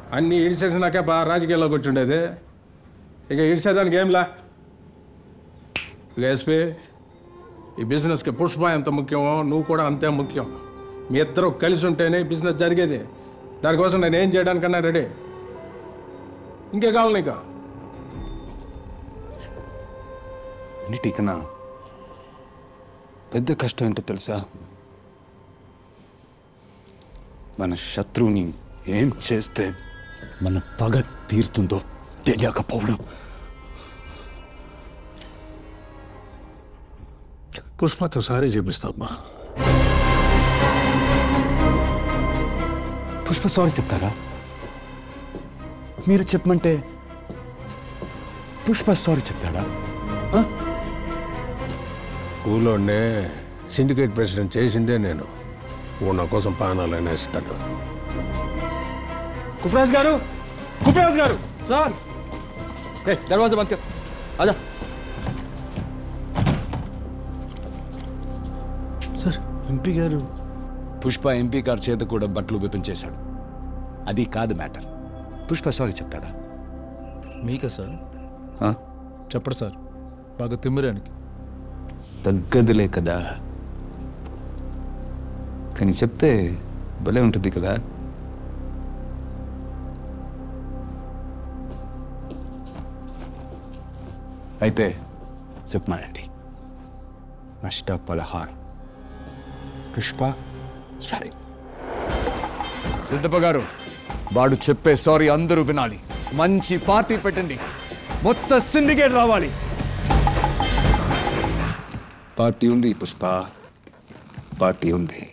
అన్నీ ఇడిచేసినాకే బా రాజకీయాల్లోకి వచ్చిండేది ఇక ఇడిచేదానికి ఏంలా ఇక ఎస్పీ ఈ బిజినెస్కి పుష్ప ఎంత ముఖ్యమో నువ్వు కూడా అంతే ముఖ్యం మీ ఇద్దరు కలిసి ఉంటేనే ఈ బిజినెస్ జరిగేది దానికోసం నేను ఏం చేయడానికన్నా రెడీ ఇంకే కావాలి నీకు అన్నిటికన్నా పెద్ద కష్టం ఏంటో తెలుసా మన శత్రువుని ఏం చేస్తే మన పగ తీరుతుందో తెలియకపోవడం పుష్పతో సారీ చూపిస్తామ్మా పుష్ప సారీ చెప్తారా మీరు చెప్పమంటే పుష్ప సారీ చెప్తాడా ఊళ్ళోనే సిండికేట్ ప్రెసిడెంట్ చేసిందే నేను ఓ నా కోసం పానాలైనా ఇస్తాడు కుప్రాజ్ గారు కుప్రాజ్ గారు సార్ ఏ దర్వాజా బంద్ కర్ ఆజా సార్ ఎంపీ గారు పుష్ప ఎంపీ గారి చేత కూడా బట్టలు విపించేశాడు అది కాదు మ్యాటర్ పుష్ప సారీ చెప్తాడా మీకా సార్ ఆ? చెప్పడు సార్ బాగా తిమ్మిరానికి తగ్గదులే కదా కానీ చెప్తే భలే ఉంటుంది కదా అయితే చెప్పమానండి నష్ట పలహార్ పుష్ప సారీ సిద్ధప్ప గారు వాడు చెప్పే సారీ అందరూ వినాలి మంచి పార్టీ పెట్టండి మొత్తం సిండికేట్ రావాలి పార్టీ ఉంది పుష్ప పార్టీ ఉంది